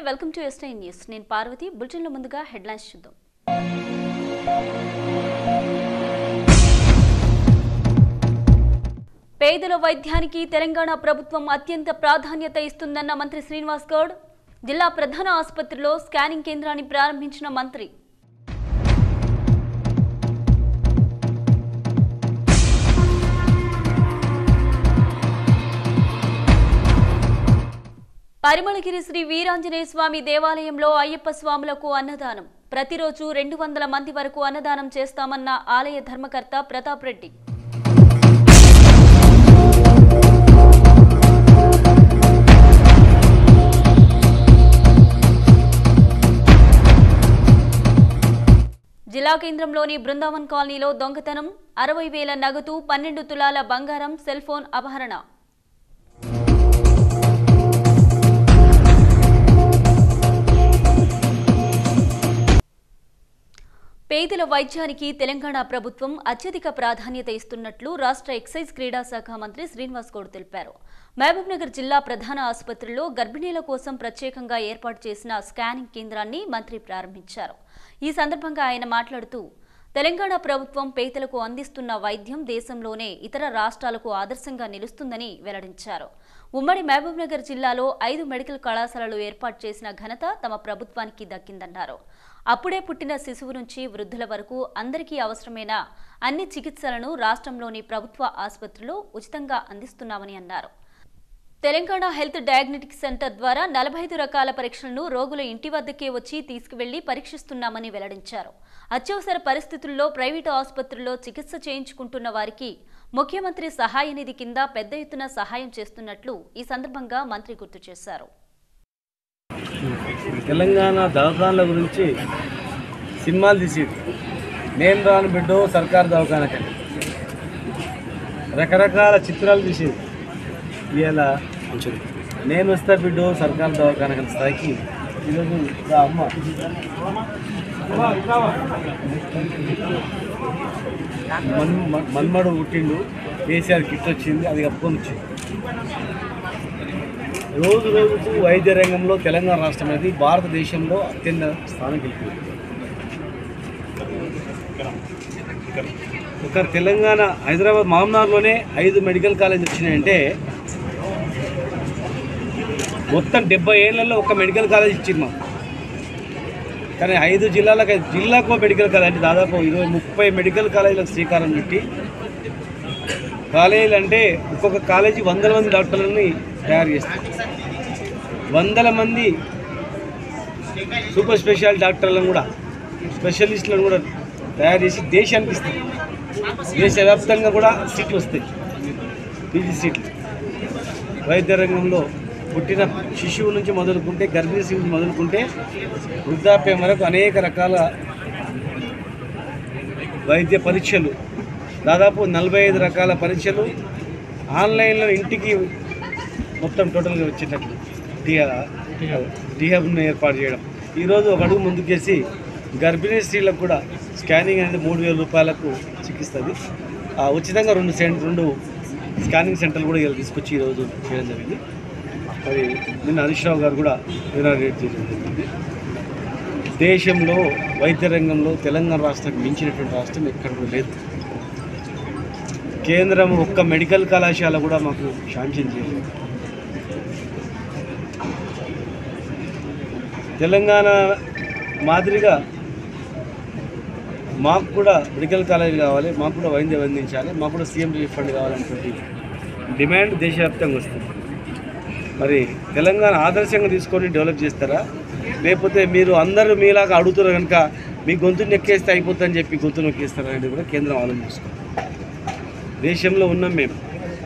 Welcome to SI news నేను పార్వతి బులెటిన్లో ముందుగా హెడ్లైన్స్ చూద్దాం పేదల వైద్యానికి తెలంగాణ ప్రభుత్వం అత్యంత ప్రాధాన్యత ఇస్తుందన్న మంత్రి శ్రీనివాస్ గౌడ్ జిల్లా ప్రధాన ఆసుపత్రిలో స్కానింగ్ కేంద్రాన్ని ప్రారంభించిన మంత్రి పరిమళగిరి శ్రీ వీరాంజనేయ స్వామి దేవాలయంలో అయ్యప్ప స్వాములకు అన్నదానం ప్రతిరోజు రెండు వందల మంది వరకు అన్నదానం చేస్తామన్న ఆలయ ధర్మకర్త ప్రతాప్ రెడ్డి జిల్లా కేంద్రంలోని బృందావన్ కాలనీలో దొంగతనం అరవై వేల నగదు పన్నెండు తులాల బంగారం సెల్ ఫోన్ అపహరణ పేదల వైద్యానికి తెలంగాణ ప్రభుత్వం అత్యధిక ప్రాధాన్యత ఇస్తున్నట్లు రాష్ట్ర ఎక్సైజ్ క్రీడా శాఖ మంత్రి శ్రీనివాస్ గౌడ్ తెలిపారు మహబూబ్నగర్ జిల్లా ప్రధాన ఆసుపత్రిలో గర్భిణీల కోసం ప్రత్యేకంగా ఏర్పాటు చేసిన స్కానింగ్ కేంద్రాన్ని మంత్రి ప్రారంభించారు ఈ సందర్భంగా ఆయన మాట్లాడుతూ తెలంగాణ ప్రభుత్వం పేదలకు అందిస్తున్న వైద్యం దేశంలోనే ఇతర రాష్ట్రాలకు ఆదర్శంగా నిలుస్తుందని వెల్లడించారు ఉమ్మడి మహబూబ్నగర్ జిల్లాలో ఐదు మెడికల్ కళాశాలలు ఏర్పాటు చేసిన ఘనత తమ ప్రభుత్వానికి దక్కిందన్నారు అప్పుడే పుట్టిన శిశువు నుంచి వృద్ధుల వరకు అందరికీ అవసరమైన అన్ని చికిత్సలను రాష్ట్రంలోని ప్రభుత్వ ఆసుపత్రిలో ఉచితంగా అందిస్తున్నామని అన్నారు తెలంగాణ హెల్త్ డయాగ్నోటిక్ సెంటర్ ద్వారా నలభై ఐదు రకాల పరీక్షలను రోగుల ఇంటి వద్దకే వచ్చి తీసుకువెళ్లి పరీక్షిస్తున్నామని వెల్లడించారు అత్యవసర పరిస్థితుల్లో ప్రైవేటు ఆసుపత్రుల్లో చికిత్స చేయించుకుంటున్న వారికి ముఖ్యమంత్రి సహాయ నిధి కింద పెద్ద ఎత్తున సహాయం చేస్తున్నట్లు ఈ సందర్భంగా మంత్రి గుర్తు చేశారు తెలంగాణ దవాఖానల గురించి సినిమాలు తీసి నేను రాను బిడ్డో సర్కార్ దవాఖానకని రకరకాల చిత్రాలు తీసేది ఇవాళ నేను వస్తా బిడ్డో సర్కార్ దవాఖానకని స్థాయికి ఈరోజు నా అమ్మ మన్ మన్- మన్మడు పుట్టిండు కేసీఆర్ కిట్ వచ్చింది అది కప్పుకొని వచ్చింది రోజు రోజుకు వైద్య రంగంలో తెలంగాణ రాష్ట్రం అనేది భారతదేశంలో అత్యంత స్థానం గెలుపుతుంది ఒక తెలంగాణ హైదరాబాద్ మామనార్లోనే ఐదు మెడికల్ కాలేజ్ వచ్చినాయంటే మొత్తం డెబ్బై ఏళ్లలో ఒక మెడికల్ కాలేజ్ ఇచ్చింది మాకు కానీ ఐదు జిల్లాలకు ఐదు- జిల్లాకు ఒక మెడికల్ కాలేజ్ అంటే దాదాపు ఇరవై ముప్పై మెడికల్ కాలేజీలకు శ్రీకారం చుట్టి కాలేజీలు అంటే ఒక్కొక్క కాలేజీ వందల మంది డాక్టర్లని తయారు చేస్తారు వందల మంది సూపర్ స్పెషాలిటీ డాక్టర్లను కూడా స్పెషలిస్టులను కూడా తయారు చేసి దేశానికి ఇస్తారు దేశవ్యాప్తంగా కూడా సీట్లు వస్తాయి పీజీ సీట్లు వైద్య రంగంలో పుట్టిన శిశువు నుంచి మొదలుకుంటే గర్భిణీ శిశువు నుంచి మొదలుకుంటే వృద్ధాప్యం వరకు అనేక రకాల వైద్య పరీక్షలు దాదాపు నలభై ఐదు రకాల పరీక్షలు ఆన్లైన్లో ఇంటికి మొత్తం టోటల్గా వచ్చేటట్లు టీహబ్ను ఏర్పాటు చేయడం ఈరోజు ఒక అడుగు ముందుకేసి గర్భిణీ స్త్రీలకు కూడా స్కానింగ్ అనేది మూడు వేల రూపాయలకు చికిత్సది ఆ, ఉచితంగా రెండు సెంట్ రెండు స్కానింగ్ సెంటర్లు కూడా ఇలా తీసుకొచ్చి ఈరోజు చేయడం జరిగింది మరి నిన్న హరీష్ రావు గారు కూడా ఇనాగ్రేట్ చేయడం జరిగింది దేశంలో వైద్య రంగంలో తెలంగాణ రాష్ట్రానికి మించినటువంటి రాష్ట్రం ఎక్కడ కూడా లేదు కేంద్రం ఒక్క మెడికల్ కళాశాల కూడా మాకు శాంక్షన్ చేయలేదు తెలంగాణ మాదిరిగా మాకు కూడా మెడికల్ కాలేజ్ కావాలి మాకు కూడా వైద్యం అందించాలి మాకు కూడా సీఎం రిలీఫ్ ఫండ్ కావాలనేటువంటి డిమాండ్ దేశవ్యాప్తంగా వస్తుంది మరి తెలంగాణ ఆదర్శంగా తీసుకొని డెవలప్ చేస్తారా లేకపోతే మీరు అందరూ మీలాగా అడుగుతారు కనుక మీ గొంతు నెక్కేస్తే అయిపోతుందని చెప్పి గొంతు నొక్కేస్తారా అనేది కూడా కేంద్రం ఆలోచిస్తుంది దేశంలో ఉన్నాం మేము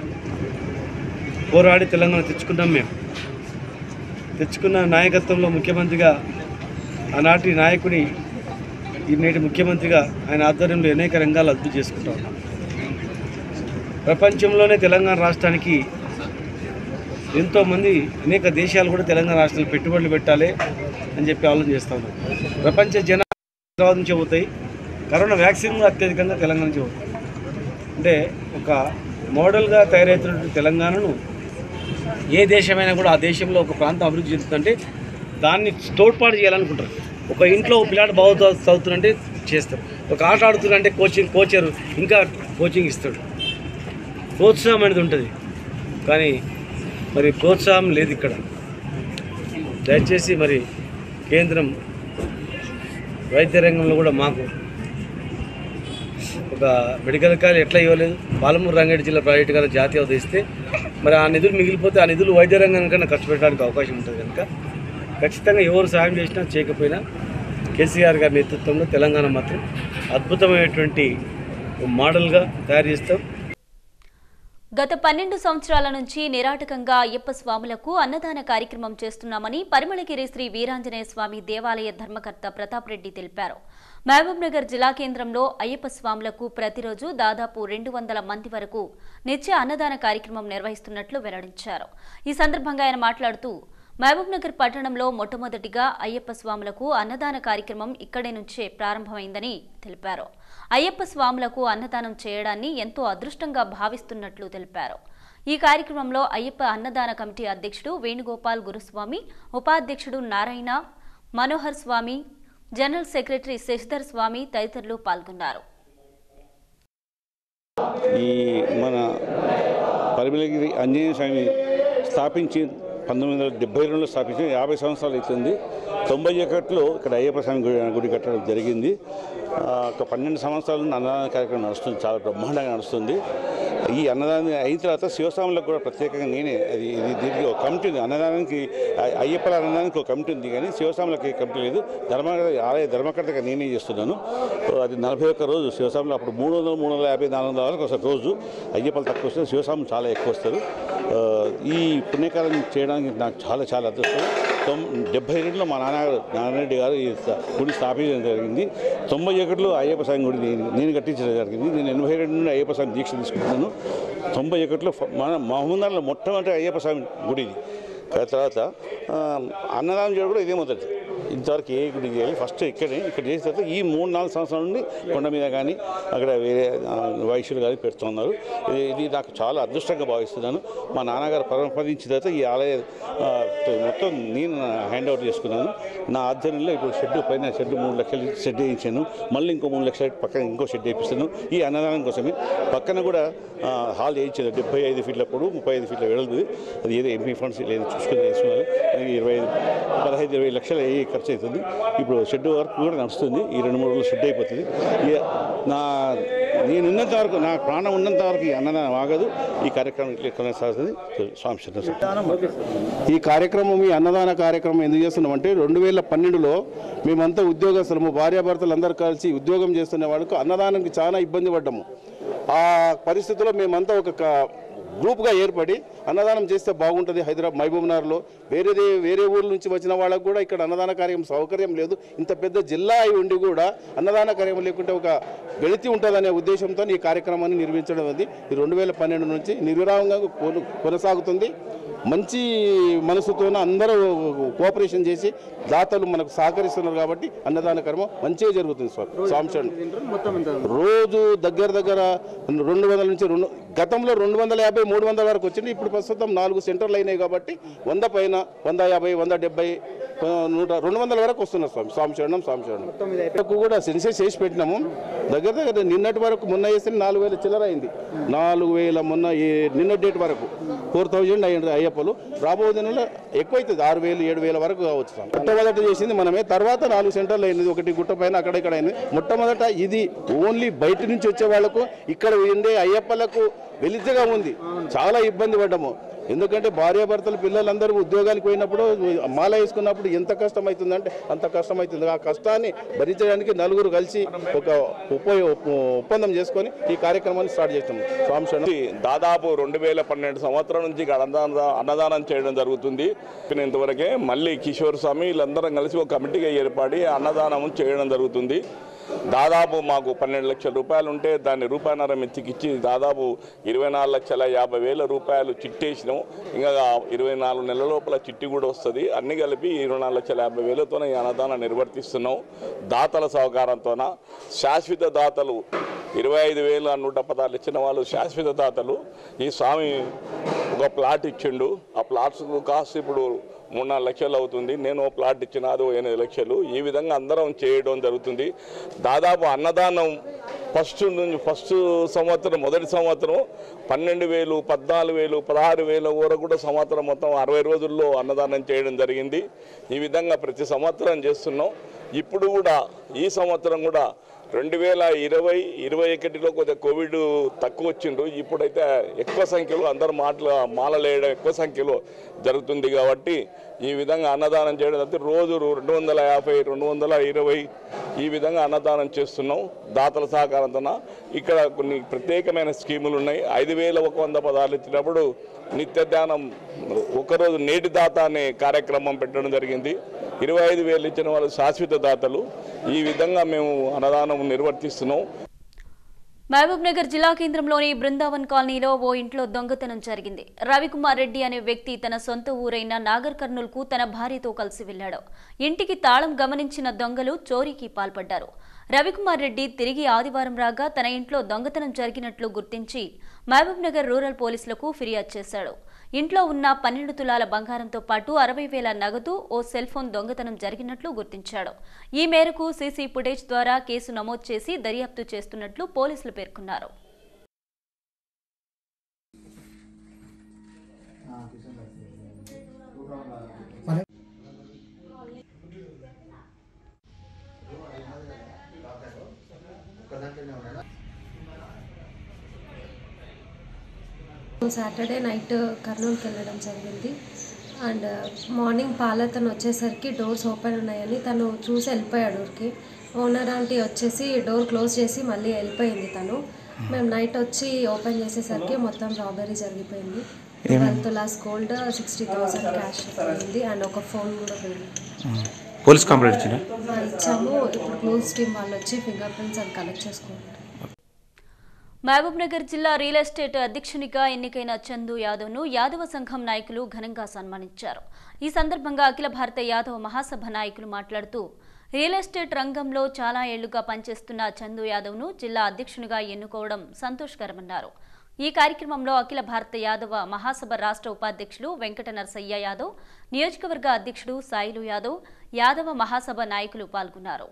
పోరాడి తెలంగాణ తెచ్చుకున్నాం మేము తెచ్చుకున్న నాయకత్వంలో ముఖ్యమంత్రిగా ఆనాటి నాయకుని ఈ నేటి ముఖ్యమంత్రిగా ఆయన ఆధ్వర్యంలో అనేక రంగాలు అభివృద్ధి చేసుకుంటా ఉన్నాం ప్రపంచంలోనే తెలంగాణ రాష్ట్రానికి ఎంతోమంది అనేక దేశాలు కూడా తెలంగాణ రాష్ట్రంలో పెట్టుబడులు పెట్టాలి అని చెప్పి ఆలోచన చేస్తూ ఉన్నారు ప్రపంచ జనాభా హైదరాబాద్ నుంచే పోతాయి కరోనా వ్యాక్సిన్ కూడా అత్యధికంగా తెలంగాణ నుంచి పోతాయి అంటే ఒక మోడల్గా తయారవుతున్నటువంటి తెలంగాణను ఏ దేశమైనా కూడా ఆ దేశంలో ఒక ప్రాంతం అభివృద్ధి చెందుతుందంటే దాన్ని తోడ్పాటు చేయాలనుకుంటారు ఒక ఇంట్లో ఒక పిల్లాడు బాగా చదువు- చదువుతుందంటే చేస్తారు ఒక ఆట ఆడుతున్నారంటే కోచింగ్ కోచర్ ఇంకా కోచింగ్ ఇస్తాడు ప్రోత్సాహం అనేది ఉంటుంది కానీ మరి ప్రోత్సాహం లేదు ఇక్కడ దయచేసి మరి కేంద్రం వైద్య రంగంలో కూడా మాకు ఒక మెడికల్ కాలేజ్ ఎట్లా ఇవ్వలేదు పాలమూరు రంగారెడ్డి జిల్లా ప్రైవేట్ కాలేజ్ జాతీయ హోదా ఇస్తే మరి ఆ నిధులు మిగిలిపోతే ఆ నిధులు వైద్య రంగానికన్నా ఖర్చు పెట్టడానికి అవకాశం ఉంటుంది కనుక ఖచ్చితంగా ఎవరు సాయం చేసినా చేయకపోయినా కేసీఆర్ గారి నేతృత్వంలో తెలంగాణ మాత్రం అద్భుతమైనటువంటి మోడల్గా తయారు చేస్తాం గత పన్నెండు సంవత్సరాల నుంచి నిరాటకంగా అయ్యప్ప స్వాములకు అన్నదాన కార్యక్రమం చేస్తున్నామని పరిమళగిరి శ్రీ వీరాంజనేయ స్వామి దేవాలయ ధర్మకర్త ప్రతాప్ రెడ్డి తెలిపారు మహబూబ్ నగర్ జిల్లా కేంద్రంలో అయ్యప్ప స్వాములకు ప్రతిరోజు దాదాపు రెండు వందల మంది వరకు నిత్య అన్నదాన కార్యక్రమం నిర్వహిస్తున్నట్లు వెల్లడించారు ఈ సందర్భంగా ఆయన మాట్లాడుతూ మహబూబ్ నగర్ పట్టణంలో మొట్టమొదటిగా అయ్యప్ప స్వాములకు అన్నదాన కార్యక్రమం ఇక్కడి నుంచే ప్రారంభమైందని తెలిపారు అయ్యప్ప స్వాములకు అన్నదానం చేయడాన్ని ఎంతో అదృష్టంగా భావిస్తున్నట్లు తెలిపారు ఈ కార్యక్రమంలో అయ్యప్ప అన్నదాన కమిటీ అధ్యక్షుడు వేణుగోపాల్ గురుస్వామి ఉపాధ్యక్షుడు నారాయణ మనోహర్ స్వామి జనరల్ సెక్రటరీ శశిధర్ స్వామి తదితరులు పాల్గొన్నారు ఈ మన పరిమళగిరి ఆంజనేయ స్వామి స్థాపించి పంతొమ్మిది వందల డెబ్బై రెండులో స్థాపించి యాభై సంవత్సరాలు అవుతుంది తొంభై ఒకటిలో ఇక్కడ అయ్యప్ప స్వామి గుడి గుడి కట్టడం జరిగింది ఆ, ఒక పన్నెండు సంవత్సరాల నుండి అన్నదాన కార్యక్రమం నడుస్తుంది చాలా బ్రహ్మాండంగా నడుస్తుంది ఈ అన్నదానం అయిన తర్వాత శివస్వాములకు కూడా ప్రత్యేకంగా నేనే అది ఇది దీనికి ఒక కమిటీ ఉంది అన్నదానానికి అ- అయ్యప్పల అన్నదానానికి ఒక కమిటీ ఉంది కానీ శివస్వాములకి కమిటీ లేదు ధర్మ ఆలయ ధర్మకర్తగా నేనే చేస్తున్నాను అది నలభై ఒక్క రోజు శివస్వాములు అప్పుడు మూడు వందలు మూడు వందల యాభై నాలుగు వందల వరకు వస్తారు రోజు అయ్యప్పలు తక్కువ వస్తారు శివస్వాములు చాలా ఎక్కువ వస్తారు ఆ, ఈ పుణ్యకాలం చేయడానికి నాకు చాలా చాలా అదృష్టం తొమ్ డెబ్బై రెండులో మా నాన్న నారాయణరెడ్డి గారు ఈ స్థ- గుడి స్థాపించడం జరిగింది తొంభై ఒకటిలో అయ్యప్ప స్వామి గుడి నేను నేను కట్టించడం జరిగింది నేను ఎనభై రెండు నుండి అయ్యప్ప స్వామి దీక్ష తీసుకుంటున్నాను తొంభై ఒకటిలో ఫ- మన మహమ్మదాన్లో మొట్టమొదటి అయ్యప్ప స్వామి గుడి ఇది ఆ తర్వాత ఆ, అన్నదానం చేయడం కూడా ఇదే మొదటి ఇంతవరకు ఏ గుడి చేయాలి ఫస్ట్ ఇక్కడే ఇక్కడ చేసిన తర్వాత ఈ మూడు నాలుగు సంవత్సరాల నుండి కొండ మీద కానీ అక్కడ వేరే ఆ, వైశ్యులు కానీ పెడుతున్నారు ఇది ఇది నాకు చాలా అదృష్టంగా భావిస్తున్నాను మా నాన్నగారు పరమపదించిన తర్వాత ఈ ఆలయ ఆ, మొత్తం నేను హ్యాండ్ ఓవర్ చేసుకున్నాను నా ఆధ్వర్యంలో ఇప్పుడు షెడ్ పైన షెడ్ మూడు లక్షలు షెడ్ వేయించాను మళ్ళీ ఇంకో మూడు లక్షలు పక్కన ఇంకో షెడ్ వేయిస్తాను ఈ అన్నదానం కోసమే పక్కన కూడా ఆ, హాల్ వేయించాను డెబ్బై ఐదు ఫీట్ల పొడవు ముప్పై ఐదు ఫీట్ల వెడల్పు అది ఏదో ఎంపీ ఫండ్స్ లేదు చూసుకొని చేసుకోవాలి అది ఇరవై ఐదు పదహైదు ఇరవై లక్షలు ఏ ఖర్చు అవుతుంది ఇప్పుడు షెడ్ వర్క్ కూడా నడుస్తుంది ఈ రెండు మూడు రోజులు షెడ్ అయిపోతుంది ఇక నా నేను ఉన్నంత వరకు నా ప్రాణం ఉన్నంత వరకు ఈ అన్నదానం ఆగదు ఈ కార్యక్రమం ఇట్లా కొనసాగుతుంది స్వామి శరణం ఈ కార్యక్రమం ఈ అన్నదాన కార్యక్రమం ఎందుకు చేస్తున్నామంటే రెండు వేల పన్నెండులో మేమంతా ఉద్యోగస్తులము భార్యాభర్తలు అందరూ కలిసి ఉద్యోగం చేస్తున్న వాళ్ళకు అన్నదానానికి చాలా ఇబ్బంది పడ్డాము ఆ పరిస్థితుల్లో మేమంతా ఒక క- గ్రూప్గా ఏర్పడి అన్నదానం చేస్తే బాగుంటుంది హైదరాబాద్ మహబూబ్నగర్లో వేరేదే వేరే ఊర్ల నుంచి వచ్చిన వాళ్ళకు కూడా ఇక్కడ అన్నదాన కార్యక్రమం సౌకర్యం లేదు ఇంత పెద్ద జిల్లా అయి ఉండి కూడా అన్నదాన కార్యక్రమం లేకుంటే ఒక వెళితి ఉంటుందనే ఉద్దేశంతో ఈ కార్యక్రమాన్ని నిర్మించడం అది ఈ రెండు వేల పన్నెండు నుంచి నిర్విరామంగా కొను- కొనసాగుతుంది మంచి మనసుతో అందరూ కోఆపరేషన్ చేసి దాతలు మనకు సహకరిస్తున్నారు కాబట్టి అన్నదాన కర్మ మంచిగా జరుగుతుంది స్వామి స్వామిచండ్ రోజు దగ్గర దగ్గర రెండు వందల నుంచి రెండు గతంలో రెండు వందల యాభై మూడు వందల వరకు వచ్చింది ఇప్పుడు ప్రస్తుతం నాలుగు సెంటర్లు అయినాయి కాబట్టి వంద పైన వంద యాభై వంద డెబ్బై ఆ, నూట రెండు వందల వరకు వస్తున్నారు స్వామి స్వామి శరణం స్వామి శరణం వరకు కూడా సెన్సెస్ చేసి పెట్టినాము దగ్గర దగ్గర నిన్నటి వరకు మొన్న వేస్తే నాలుగు వేల చిల్లర అయింది నాలుగు వేల మొన్న ఈ నిన్న డేట్ వరకు ఫోర్ థౌజండ్ అయ్యింది అయ్యప్పలు రాబోయే దినంలో ఎక్కువ అవుతుంది ఆరు వేలు ఏడు వేల వరకు కావచ్చు స్వామి. మొట్టమొదట చేసింది మనమే తర్వాత నాలుగు సెంటర్లు అయింది ఒకటి గుట్ట పైన అక్కడ ఇక్కడ అయింది మొట్టమొదట ఇది ఓన్లీ బయట నుంచి వచ్చే వాళ్ళకు ఇక్కడ ఉండే అయ్యప్పలకు వెలితిగా ఉంది చాలా ఇబ్బంది పడ్డాము ఎందుకంటే భార్యాభర్తలు పిల్లలందరూ ఉద్యోగానికి పోయినప్పుడు మాల వేసుకున్నప్పుడు ఎంత కష్టం అవుతుందంటే అంత కష్టం అవుతుంది ఆ కష్టాన్ని భరించడానికి నలుగురు కలిసి ఒక ఉప ఒప్పందం చేసుకొని ఈ కార్యక్రమాన్ని స్టార్ట్ చేసినాము స్వామి శరణం. నుంచి దాదాపు రెండు వేల పన్నెండు సంవత్సరాల నుంచి ఇక్కడ అన్నదాన అన్నదానం చేయడం జరుగుతుంది ఇంతవరకే మళ్ళీ కిషోర్ స్వామి వీళ్ళందరం కలిసి ఒక కమిటీగా ఏర్పడి అన్నదానం చేయడం జరుగుతుంది దాదాపు మాకు పన్నెండు లక్షల రూపాయలు ఉంటే దాన్ని రూపాయన్నర మెత్తికిచ్చి దాదాపు ఇరవై నాలుగు లక్షల యాభై వేల రూపాయలు చిట్టేసినాం ఇంకా ఇరవై నాలుగు నెలల లోపల చిట్టి కూడా వస్తుంది అన్ని కలిపి ఇరవై నాలుగు లక్షల యాభై వేలతోనే ఈ అన్నదానం నిర్వర్తిస్తున్నాం దాతల సహకారంతోన శాశ్వత దాతలు ఇరవై ఐదు వేలు నూట పదాలు ఇచ్చిన వాళ్ళు శాశ్వత దాతలు ఈ స్వామి ఒక ప్లాట్ ఇచ్చిండు ఆ ప్లాట్స్ కాస్ట్ ఇప్పుడు మూడు నాలుగు లక్షలు అవుతుంది నేను ఓ ప్లాట్ ఇచ్చిన అది ఓ ఎనిమిది లక్షలు ఈ విధంగా అందరం చేయడం జరుగుతుంది దాదాపు అన్నదానం ఫస్ట్ నుంచి ఫస్ట్ సంవత్సరం మొదటి సంవత్సరం పన్నెండు వేలు పద్నాలుగు వేలు పదహారు వేల వరకు కూడా సంవత్సరం మొత్తం అరవై రోజుల్లో అన్నదానం చేయడం జరిగింది ఈ విధంగా ప్రతి సంవత్సరం చేస్తున్నాం ఇప్పుడు కూడా ఈ సంవత్సరం కూడా రెండు వేల ఇరవై ఇరవై ఒకటిలో కొద్దిగా కోవిడ్ తక్కువ వచ్చిండ్రు ఇప్పుడైతే ఎక్కువ సంఖ్యలో అందరు మాటలు మాలలేయడం ఎక్కువ సంఖ్యలో జరుగుతుంది కాబట్టి ఈ విధంగా అన్నదానం చేయడం అయితే రోజు రెండు వందల యాభై రెండు వందల ఇరవై ఈ విధంగా అన్నదానం చేస్తున్నాం దాతల సహకారంతో ఇక్కడ కొన్ని ప్రత్యేకమైన స్కీములు ఉన్నాయి ఐదు వేల ఒక వంద పదాలు ఇచ్చినప్పుడు నిత్య ధ్యానం ఒకరోజు నేటి దాత అనే కార్యక్రమం పెట్టడం జరిగింది ఇరవై ఐదు వేలు ఇచ్చిన వాళ్ళు శాశ్వత దాతలు ఈ విధంగా మేము అన్నదానం నిర్వర్తిస్తున్నాం మహబూబ్ నగర్ జిల్లా కేంద్రంలోని బృందావన్ కాలనీలో ఓ ఇంట్లో దొంగతనం జరిగింది రవికుమార్ రెడ్డి అనే వ్యక్తి తన సొంత ఊరైన నాగర్ కర్నూల్కు తన భార్యతో కలిసి వెళ్లాడు ఇంటికి తాళం గమనించిన దొంగలు చోరీకి పాల్పడ్డారు రవికుమార్ రెడ్డి తిరిగి ఆదివారం రాగా తన ఇంట్లో దొంగతనం జరిగినట్లు గుర్తించి మహబూబ్ నగర్ రూరల్ పోలీసులకు ఫిర్యాదు చేశాడు ఇంట్లో ఉన్న పన్నెండు తులాల బంగారంతో పాటు అరవై వేల నగదు ఓ సెల్ ఫోన్ దొంగతనం జరిగినట్లు గుర్తించాడు ఈ మేరకు సీసీ ఫుటేజ్ ద్వారా కేసు నమోదు చేసి దర్యాప్తు చేస్తున్నట్లు పోలీసులు పేర్కొన్నారు సాటర్డే నైట్ కర్నూలుకి వెళ్ళడం జరిగింది అండ్ మార్నింగ్ పాలతను వచ్చేసరికి డోర్స్ ఓపెన్ ఉన్నాయని తను చూసి వెళ్ళిపోయాడు ఊరికి ఓనర్ ఆంటీ వచ్చేసి డోర్ క్లోజ్ చేసి మళ్ళీ వెళ్ళిపోయింది తను మేము నైట్ వచ్చి ఓపెన్ చేసేసరికి మొత్తం రాబరీ జరిగిపోయింది ట్వెల్వ్ తులాస్ గోల్డ్ సిక్స్టీ థౌసండ్ క్యాష్ పోయింది అండ్ ఒక ఫోన్ కూడా పోయింది పోలీస్ కంప్లైంట్ ఇచ్చిన ఆ, ఇచ్చాము ఇప్పుడు క్లోజ్ టీమ్ వాళ్ళు వచ్చి ఫింగర్ ప్రింట్స్ అది కలెక్ట్ చేసుకుంటారు మహబూబ్ నగర్ జిల్లా రియల్ ఎస్టేట్ అధ్యక్షునిగా ఎన్నికైన చందు యాదవ్ను యాదవ సంఘం నాయకులు ఘనంగా సన్మానించారు ఈ సందర్భంగా అఖిల భారత యాదవ మహాసభ నాయకులు మాట్లాడుతూ రియల్ ఎస్టేట్ రంగంలో చాలా ఏళ్లుగా పనిచేస్తున్న చందు యాదవ్ను జిల్లా అధ్యక్షునిగా ఎన్నుకోవడం సంతోషకరమన్నారు ఈ కార్యక్రమంలో అఖిల భారత యాదవ మహాసభ రాష్ట్ర ఉపాధ్యక్షులు వెంకట నరసయ్య యాదవ్ నియోజకవర్గ అధ్యక్షుడు సాయిలు యాదవ్ యాదవ మహాసభ నాయకులు పాల్గొన్నారు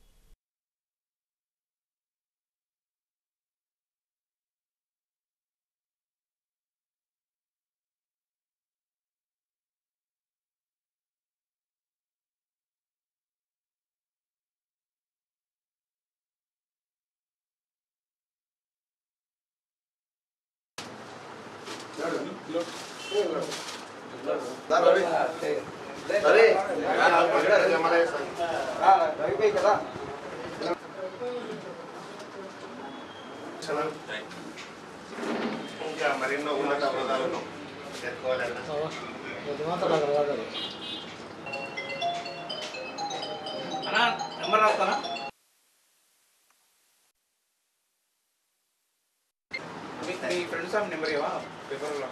ఇంకా మరెన్నో ఉన్నత హోదాలను చేరుకోవాలన్నా మీ ఫ్రెండ్స్ ఆమె నెంబర్ ఇవా పేపర్లో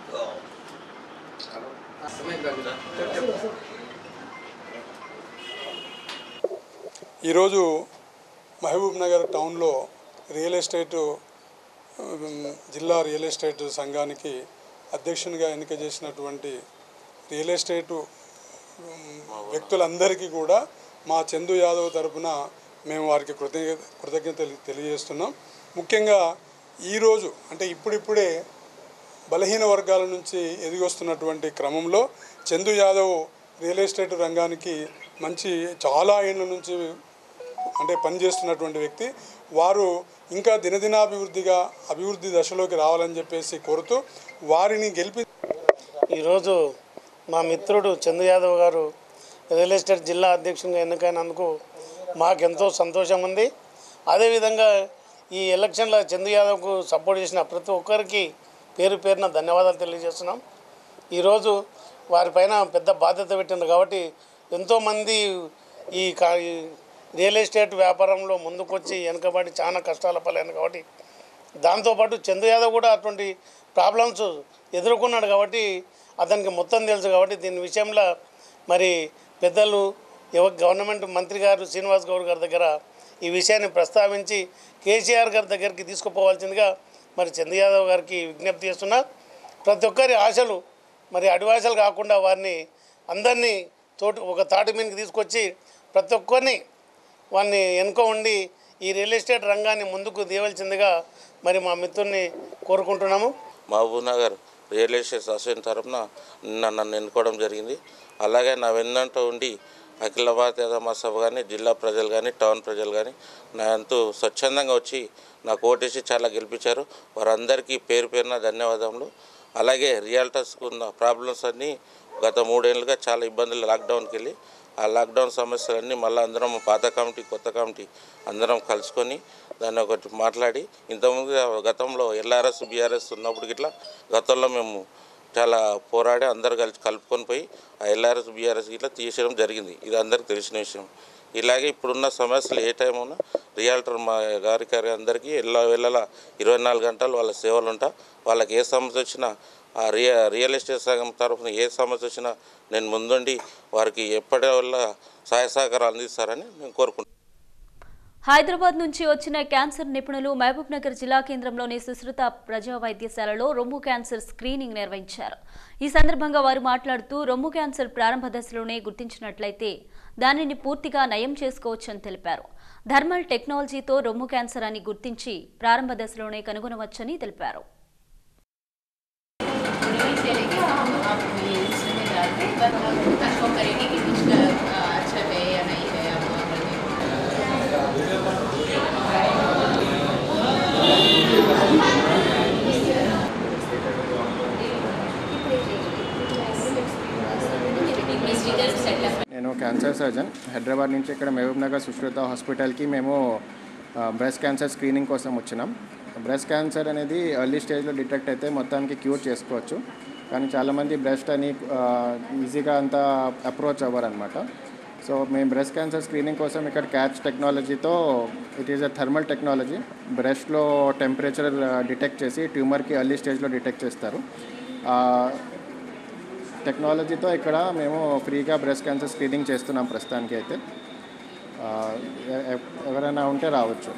ఈరోజు మహబూబ్ నగర్ టౌన్లో రియల్ ఎస్టేట్ ఉమ్, జిల్లా రియల్ ఎస్టేట్ సంఘానికి అధ్యక్షునిగా ఎన్నిక చేసినటువంటి రియల్ ఎస్టేట్ ఉమ్, వ్యక్తులందరికీ కూడా మా చందు యాదవ్ తరపున మేము వారికి కృతజ్ఞత కృతజ్ఞతలు తెలియజేస్తున్నాం ముఖ్యంగా ఈరోజు అంటే ఇప్పుడిప్పుడే బలహీన వర్గాల నుంచి ఎదిగొస్తున్నటువంటి క్రమంలో చందు యాదవ్ రియల్ ఎస్టేట్ రంగానికి మంచి చాలా ఏళ్ళ నుంచి అంటే పనిచేస్తున్నటువంటి వ్యక్తి వారు ఇంకా దినదినాభివృద్ధిగా అభివృద్ధి దశలోకి రావాలని చెప్పేసి కోరుతూ వారిని గెలిపి ఈరోజు మా మిత్రుడు చందు యాదవ్ గారు రియల్ ఎస్టేట్ జిల్లా అధ్యక్షునిగా ఎన్నికైనందుకు మాకెంతో సంతోషం ఉంది అదేవిధంగా ఈ ఎలక్షన్లో చందు యాదవ్కు సపోర్ట్ చేసిన ప్రతి ఒక్కరికి పేరు పేరున ధన్యవాదాలు తెలియజేస్తున్నాం ఈరోజు వారిపైన పెద్ద బాధ్యత పెట్టింది కాబట్టి ఎంతోమంది ఈ కా ఈ రియల్ ఎస్టేట్ వ్యాపారంలో ముందుకొచ్చి వెనకబడి చాలా కష్టాల పాలైన కాబట్టి దాంతోపాటు చందు యాదవ్ కూడా అటువంటి ప్రాబ్లమ్స్ ఎదుర్కొన్నాడు కాబట్టి అతనికి మొత్తం తెలుసు కాబట్టి దీని విషయంలో మరి పెద్దలు ఎవ గవర్నమెంట్ మంత్రి గారు శ్రీనివాస్ గౌడ్ గారి దగ్గర ఈ విషయాన్ని ప్రస్తావించి కేసీఆర్ గారి దగ్గరికి తీసుకుపోవాల్సిందిగా మరి చందు యాదవ్ గారికి విజ్ఞప్తి చేస్తున్నా ప్రతి ఒక్కరి ఆశలు మరి అడివాసలు కాకుండా వారిని అందరినీ తోటి ఒక తాటి మీదకి తీసుకొచ్చి ప్రతి ఒక్కరిని వాడిని వెనుక ఉండి ఈ రియల్ ఎస్టేట్ రంగాన్ని ముందుకు తీయవలసిందిగా మరి మా మిత్రుల్ని కోరుకుంటున్నాము Mahbubnagar real estate association తరఫున నిన్న నన్ను ఎన్నుకోవడం జరిగింది అలాగే నా వెన్నంట ఉండి అఖిల భారతీయ మహాసభ కానీ జిల్లా ప్రజలు కానీ టౌన్ ప్రజలు కానీ నా ఎంతో స్వచ్ఛందంగా వచ్చి నాకు ఓటేసి చాలా గెలిపించారు వారందరికీ పేరు పేరున ధన్యవాదములు అలాగే రియాల్టర్స్కు ఉన్న ప్రాబ్లమ్స్ అన్నీ గత మూడేళ్ళుగా చాలా ఇబ్బందులు లాక్డౌన్కి వెళ్ళి ఆ లాక్డౌన్ సమస్యలన్నీ మళ్ళీ అందరం పాత కమిటీ కొత్త కమిటీ అందరం కలుసుకొని దాన్ని ఒకటి మాట్లాడి ఇంతకుముందు గతంలో ఎల్ఆర్ఎస్ బీఆర్ఎస్ ఉన్నప్పుడు ఇట్లా గతంలో మేము చాలా పోరాడి అందరు కలిసి కలుపుకొని పోయి ఆ ఎల్ఆర్ఎస్ బీఆర్ఎస్ ఇట్లా తీసేయడం జరిగింది ఇది అందరికీ తెలిసిన విషయం ఇలాగే ఇప్పుడున్న సమస్యలు ఏ టైం ఉన్నా రియాల్టర్ మా గారి గారి అందరికీ ఎల్ల వెళ్ళలా ఇరవై నాలుగు గంటలు వాళ్ళ సేవలు ఉంటా వాళ్ళకి ఏ సమస్య వచ్చినా ఆ రియ రియల్ ఎస్టేట్ సంఘం తరఫున ఏ సమస్య వచ్చినా నేను ముందుండి వారికి ఎప్పటి వల్ల సహాయ సహకారాలు అందిస్తారని నేను కోరుకుంటున్నాను హైదరాబాద్ నుంచి వచ్చిన క్యాన్సర్ నిపుణులు మహబూబ్ నగర్ జిల్లా కేంద్రంలోని సుశ్రుత ప్రజా వైద్యశాలలో రొమ్ము క్యాన్సర్ స్క్రీనింగ్ నిర్వహించారు ఈ సందర్భంగా వారు మాట్లాడుతూ రొమ్ము క్యాన్సర్ ప్రారంభ దశలోనే గుర్తించినట్లయితే దానిని పూర్తిగా నయం చేసుకోవచ్చని తెలిపారు థర్మల్ టెక్నాలజీతో రొమ్ము క్యాన్సర్ అని గుర్తించి ప్రారంభ దశలోనే కనుగొనవచ్చని తెలిపారు चलेगी हम आप ये इसमें डालते हैं बट हम कंफर्म करेंगे कि कुछ अच्छा है या नहीं है आप सेटअप నేను క్యాన్సర్ సర్జన్ హైదరాబాద్ నుంచి ఇక్కడ మహబూబ్ నగర్ సుశ్రుత హాస్పిటల్కి మేము బ్రెస్ట్ క్యాన్సర్ స్క్రీనింగ్ కోసం వచ్చినాం బ్రెస్ట్ క్యాన్సర్ అనేది ఎర్లీ స్టేజ్లో డిటెక్ట్ అయితే మొత్తానికి క్యూర్ చేసుకోవచ్చు కానీ చాలామంది బ్రెస్ట్ అని ఈజీగా అంత అప్రోచ్ అవ్వరు అనమాట సో మేము బ్రెస్ట్ క్యాన్సర్ స్క్రీనింగ్ కోసం ఇక్కడ క్యాచ్ టెక్నాలజీతో it is a thermal technology బ్రెస్ట్లో టెంపరేచర్ డిటెక్ట్ చేసి ట్యూమర్కి ఎర్లీ స్టేజ్లో డిటెక్ట్ చేస్తారు టెక్నాలజీతో ఇక్కడ మేము ఫ్రీగా బ్రెస్ట్ క్యాన్సర్ స్క్రీనింగ్ చేస్తున్నాం ప్రస్తుతానికి అయితే ఆ, ఎ- ఎ- ఎవరైనా ఉంటే రావచ్చు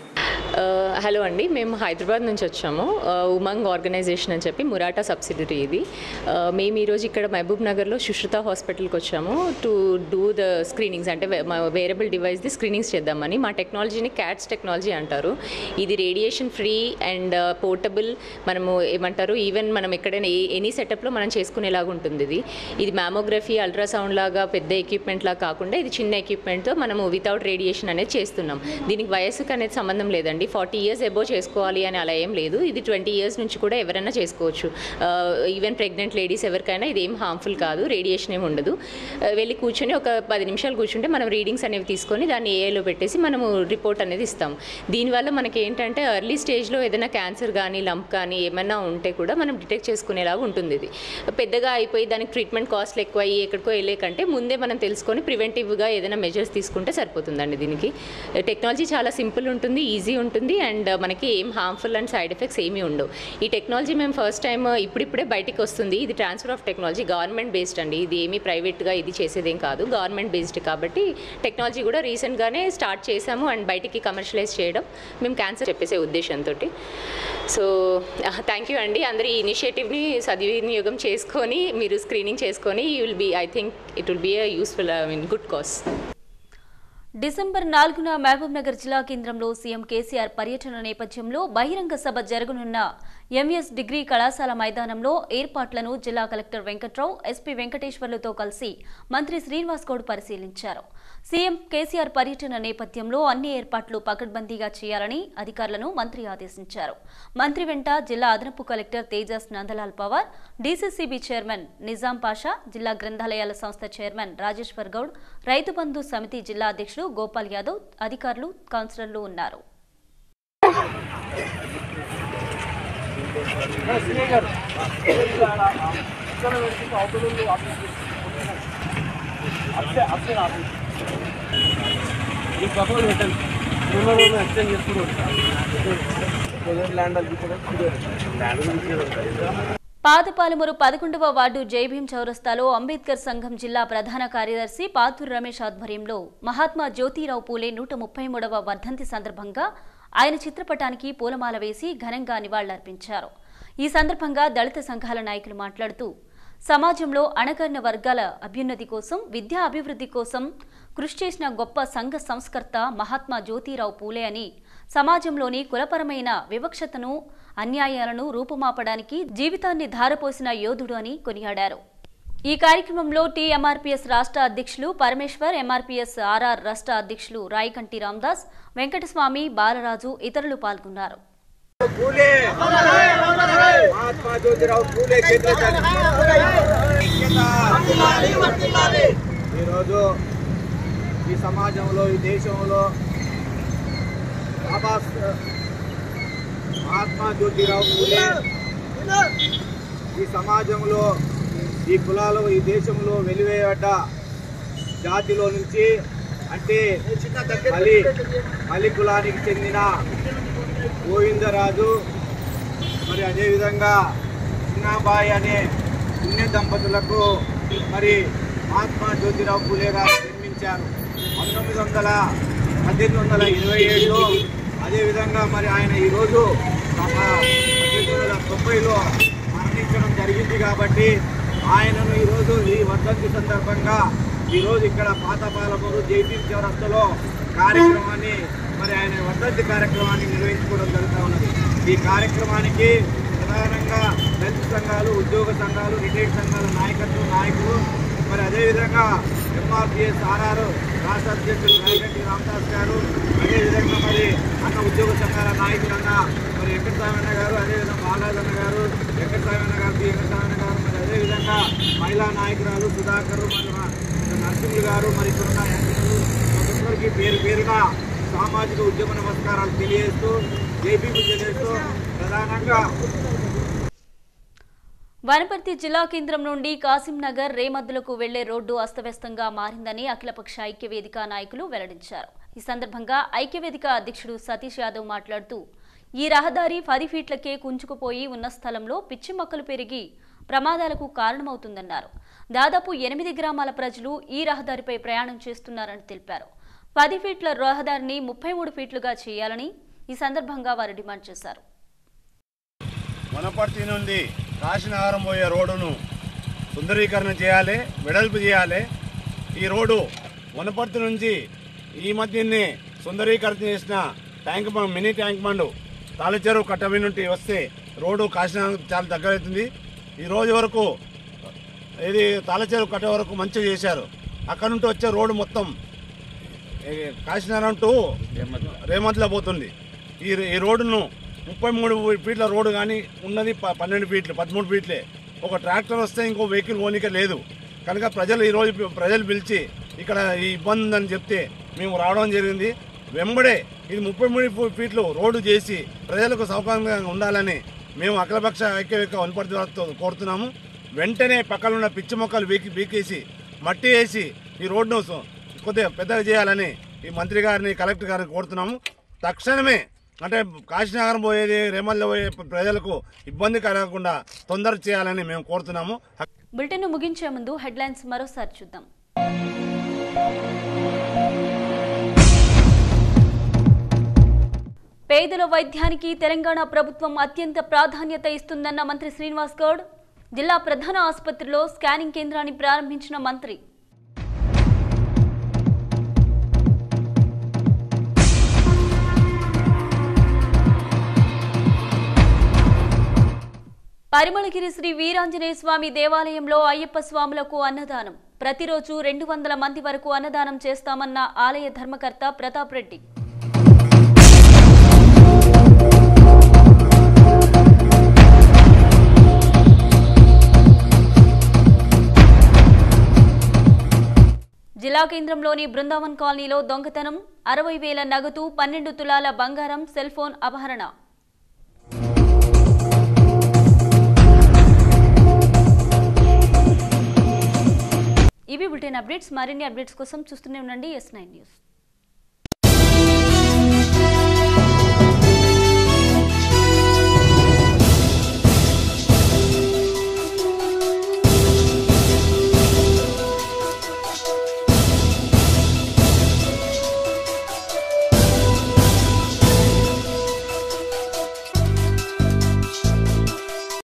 హలో అండి మేము హైదరాబాద్ నుంచి వచ్చాము ఆ, ఉమంగ్ ఆర్గనైజేషన్ అని చెప్పి మురాటా సబ్సిడరీ ఇది ఆ, మేము ఈరోజు ఇక్కడ మహబూబ్ నగర్లో సుశ్రుత హాస్పిటల్కి వచ్చాము టు డూ ద స్క్రీనింగ్స్ అంటే వే- మా వేరబుల్ డివైస్ది స్క్రీనింగ్స్ చేద్దామని మా టెక్నాలజీని క్యాట్స్ టెక్నాలజీ అంటారు ఇది రేడియేషన్ ఫ్రీ అండ్ పోర్టబుల్ మనము ఏమంటారు ఈవెన్ మనం ఎక్కడైనా ఏ ఎనీ సెటప్లో మనం చేసుకునేలాగా ఉంటుంది ఇది ఇది మ్యామోగ్రఫీ అల్ట్రాసౌండ్ లాగా పెద్ద ఎక్విప్మెంట్ లాగా కాకుండా ఇది చిన్న ఎక్విప్మెంట్తో మనము వితౌట్ రేడియేషన్ అనేది చేస్తున్నాం దీనికి వయసుకు అనేది సంబంధం లేదండి ఫార్టీ ఇయర్స్ ఎబో చేసుకోవాలి అని అలా ఏం లేదు ఇది ట్వంటీ ఇయర్స్ నుంచి కూడా ఎవరైనా చేసుకోవచ్చు ఈవెన్ ప్రెగ్నెంట్ లేడీస్ ఎవరికైనా ఇది ఏం హార్మ్ఫుల్ కాదు రేడియేషన్ ఏమి ఉండదు ఆ, వెళ్ళి కూర్చొని ఒక పది నిమిషాలు కూర్చుంటే మనం రీడింగ్స్ అనేవి తీసుకొని దాన్ని ఏఐలో పెట్టేసి మనము రిపోర్ట్ అనేది ఇస్తాం దీనివల్ల మనకి ఏంటంటే ఎర్లీ స్టేజ్లో ఏదైనా క్యాన్సర్ కానీ లంప్ కానీ ఏమైనా ఉంటే కూడా మనం డిటెక్ట్ చేసుకునేలాగా ఉంటుంది ఇది పెద్దగా అయిపోయి దానికి ట్రీట్మెంట్ కాస్ట్లు ఎక్కువ అయ్యి ఎక్కడికో వెళ్ళే కంటే ముందే మనం తెలుసుకొని ప్రివెంటివ్గా ఏదైనా మెజర్స్ తీసుకుంటే సరిపోతుందండి దీనికి టెక్నాలజీ చాలా సింపుల్ ఉంటుంది ఈజీ ఉంటుంది అండ్ మనకి ఏం హార్మ్ఫుల్ అండ్ సైడ్ ఎఫెక్ట్స్ ఏమీ ఉండవు ఈ టెక్నాలజీ మేము ఫస్ట్ టైం ఇప్పుడిప్పుడే బయటికి వస్తుంది ఇది transfer of technology government based అండి ఇది ఏమీ ప్రైవేట్గా ఇది చేసేదేం కాదు గవర్నమెంట్ బేస్డ్ కాబట్టి టెక్నాలజీ కూడా రీసెంట్గానే స్టార్ట్ చేశాము అండ్ బయటికి కమర్షియలైజ్ చేయడం మేము క్యాన్సర్ చెప్పేసే ఉద్దేశంతో సో థ్యాంక్ యూ అండి అందరి ఈ ఇనిషియేటివ్ని సద్వినియోగం చేసుకొని మీరు స్క్రీనింగ్ చేసుకొని you will be I think it will be a useful I mean good cause December నాలుగున మహబూబ్ నగర్ జిల్లా కేంద్రంలో సీఎం కేసీఆర్ పర్యటన నేపథ్యంలో బహిరంగ సభ జరగనున్న ఎంఎస్ డిగ్రీ కళాశాల మైదానంలో ఏర్పాట్లను జిల్లా కలెక్టర్ వెంకట్రావు ఎస్పీ వెంకటేశ్వర్లతో కలిసి మంత్రి శ్రీనివాస్ గౌడ్ పరిశీలించారు సీఎం కేసీఆర్ పర్యటన నేపథ్యంలో అన్ని ఏర్పాట్లు పకడ్బందీగా చేయాలని అధికారులను మంత్రి ఆదేశించారు మంత్రి వెంట జిల్లా అదనపు collector Tejas Nandlal Pawar DCCB chairman Nizam Pasha జిల్లా గ్రంథాలయాల సంస్థ చైర్మన్ రాజేశ్వర్ గౌడ్ రైతు బంధు సమితి జిల్లా అధ్యక్షుడు గోపాల్ యాదవ్ అధికారులు కౌన్సిలర్లు ఉన్నారు పాతపాలమూరు పదకొండవ వార్డు జైభీం చౌరస్తాలో అంబేద్కర్ సంఘం జిల్లా ప్రధాన కార్యదర్శి పాతూరు రమేష్ ఆధ్వర్యంలో మహాత్మా జ్యోతిరావు పూలే నూట ముప్పై మూడవ వర్ధంతి సందర్భంగా ఆయన చిత్రపటానికి పూలమాల వేసి ఘనంగా నివాళులర్పించారు ఈ సందర్భంగా దళిత సంఘాల నాయకులు మాట్లాడుతూ సమాజంలో అణగారిన వర్గాల అభ్యున్నతి కోసం విద్యా అభివృద్ధి కోసం కృషి చేసిన గొప్ప సంఘ సంస్కర్త మహాత్మా జ్యోతిరావు పూలే అని సమాజంలోని కులపరమైన వివక్షతను అన్యాయాలను రూపుమాపడానికి జీవితాన్ని ధారపోసిన యోధుడు అని కొనియాడారు ఈ కార్యక్రమంలో టీఎంఆర్పీఎస్ రాష్ట్ర అధ్యక్షులు పరమేశ్వర్ ఎంఆర్పీఎస్ ఆర్ఆర్ రాష్ట్ర అధ్యక్షులు రాయకంటి రామదాస్ వెంకటస్వామి బాలరాజు ఇతరులు పాల్గొన్నారు పూలే మహాత్మా జ్యోతిరావు పూలే ఈరోజు ఈ సమాజంలో ఈ దేశంలో బాబా మహాత్మా జ్యోతిరావు పూలే ఈ సమాజంలో ఈ కులాలు ఈ దేశంలో వెలివేయబడ్డ జాతిలో నుంచి అంటే మలి మలి కులానికి చెందిన గోవిందరాజు మరి అదేవిధంగా చిన్నాబాయి అనే పుణ్య దంపతులకు మరి మహాత్మా జ్యోతిరావు పూలే గారు జన్మించారు పంతొమ్మిది వందల పద్దెనిమిది వందల ఇరవై ఏడులో అదేవిధంగా మరి ఆయన ఈరోజు పద్దెనిమిది వందల తొంభైలో మరణించడం జరిగింది కాబట్టి ఆయనను ఈరోజు ఈ వర్ధంతి సందర్భంగా ఈరోజు ఇక్కడ పాతపాలమూరు జైపీ చౌరస్తలో కార్యక్రమాన్ని మరి ఆయన వర్ధంతి కార్యక్రమాన్ని నిర్వహించుకోవడం జరుగుతూ ఉన్నది ఈ కార్యక్రమానికి ప్రధానంగా దళిత సంఘాలు ఉద్యోగ సంఘాలు రిటైర్డ్ సంఘాల నాయకత్వం నాయకులు మరి అదేవిధంగా ఎంఆర్పిఎస్ ఆర్ఆర్ రాష్ట్ర అధ్యక్షులు రాయగంటి రామదాస్ గారు అదేవిధంగా మరి అన్న ఉద్యోగ సంఘాల నాయకులన్న మరి వెంకటస్వామన్న గారు అదేవిధంగా బాలాజన్న గారు వెంకటస్వామన్న గారు పి వెంకటస్వామన్న గారు మరి అదేవిధంగా మహిళా నాయకురాలు సుధాకర్ మరి మా నరసింహులు గారు మరి ఇక్కడ ఉన్న యాంకర్లు ఒక్కొక్కరికి పేరు పేరున సామాజిక ఉద్యమ నమస్కారాలు తెలియజేస్తూ జేపీ తెలియజేస్తూ ప్రధానంగా వనపర్తి జిల్లా కేంద్రం నుండి కాసింనగర్ రేమద్దులకు వెళ్లే రోడ్డు అస్తవ్యస్తంగా మారిందని అఖిలపక్ష ఐక్యవేదిక నాయకులు వెల్లడించారు ఈ సందర్భంగా ఐక్యవేదిక అధ్యక్షుడు సతీష్ యాదవ్ మాట్లాడుతూ ఈ రహదారి పది ఫీట్లకే కుంచుకుపోయి ఉన్న స్థలంలో పిచ్చి మొక్కలు పెరిగి ప్రమాదాలకు కారణమవుతుందన్నారు దాదాపు ఎనిమిది గ్రామాల ప్రజలు ఈ రహదారిపై ప్రయాణం చేస్తున్నారని తెలిపారు పది ఫీట్ల రహదారిని ముప్పై మూడు ఫీట్లుగా చేయాలని ఈ సందర్భంగా వారు డిమాండ్ చేశారు వనపర్తి నుండి కాశీనగరం పోయే రోడ్డును సుందరీకరణ చేయాలి వెడల్పు చేయాలి ఈ రోడ్డు వనపర్తి నుంచి ఈ మధ్యనే సుందరీకరణ చేసిన tank bund mini tank bund తాళచెరువు కట్టమి నుండి వస్తే రోడ్డు కాశీనగరం చాలా దగ్గర అవుతుంది ఈ రోజు వరకు ఇది తాళచెరువు కట్ట వరకు మంచిగా చేశారు అక్కడ నుండి వచ్చే రోడ్డు మొత్తం ఈ కాశీనగరం టు రేమంత్లో పోతుంది ఈ ఈ రోడ్డును ముప్పై మూడు ఫీట్ల రోడ్డు కానీ ఉన్నది ప- పన్నెండు ఫీట్లు పదమూడు ఫీట్లే ఒక ట్రాక్టర్ వస్తే ఇంకో వెహికల్ పోనీక లేదు కనుక ప్రజలు ఈరోజు పి- ప్రజలు పిలిచి ఇక్కడ ఈ ఇబ్బంది ఉందని చెప్తే మేము రావడం జరిగింది వెంబడే ఇది ముప్పై మూడు ఫీ- ఫీట్లు రోడ్డు చేసి ప్రజలకు సౌకర్యంగా ఉండాలని మేము అఖిలపక్ష ఐక్యవేదిక వనపర్తి వారితో కోరుతున్నాము వెంటనే పక్కన ఉన్న పిచ్చి మొక్కలు బీకి బీకేసి మట్టి వేసి ఈ రోడ్డును సు- కొద్దిగా పెద్దగా చేయాలని ఈ మంత్రి గారిని కలెక్టర్ గారిని కోరుతున్నాము తక్షణమే అంటే కాశీనగరం పోయేది రేమల్లో పోయే ప్రజలకు ఇబ్బంది కలగకుండా తొందర చేయాలని మేము కోరుతున్నాము బులెటిన్ ముగించే ముందు హెడ్లైన్స్ మరోసారి చూద్దాం పేదల వైద్యానికి తెలంగాణ ప్రభుత్వం అత్యంత ప్రాధాన్యత ఇస్తుందన్న మంత్రి శ్రీనివాస్ గౌడ్ జిల్లా ప్రధాన ఆసుపత్రిలో స్కానింగ్ కేంద్రాన్ని ప్రారంభించిన మంత్రి పరిమళగిరి శ్రీ వీరాంజనేయ స్వామి దేవాలయంలో అయ్యప్ప స్వాములకు అన్నదానం ప్రతిరోజు రెండు వందల మంది వరకు అన్నదానం చేస్తామన్న ఆలయ ధర్మకర్త ప్రతాప్ రెడ్డి జిల్లా కేంద్రంలోని బృందావన్ కాలనీలో దొంగతనం అరవై వేల నగదు పన్నెండు తులాల బంగారం సెల్ ఫోన్ అపహరణ ఇవి బులెటిన్ అప్డేట్స్ మరిన్ని అప్డేట్స్ కోసం చూస్తూనే ఉండండి ఎస్ నైన్ న్యూస్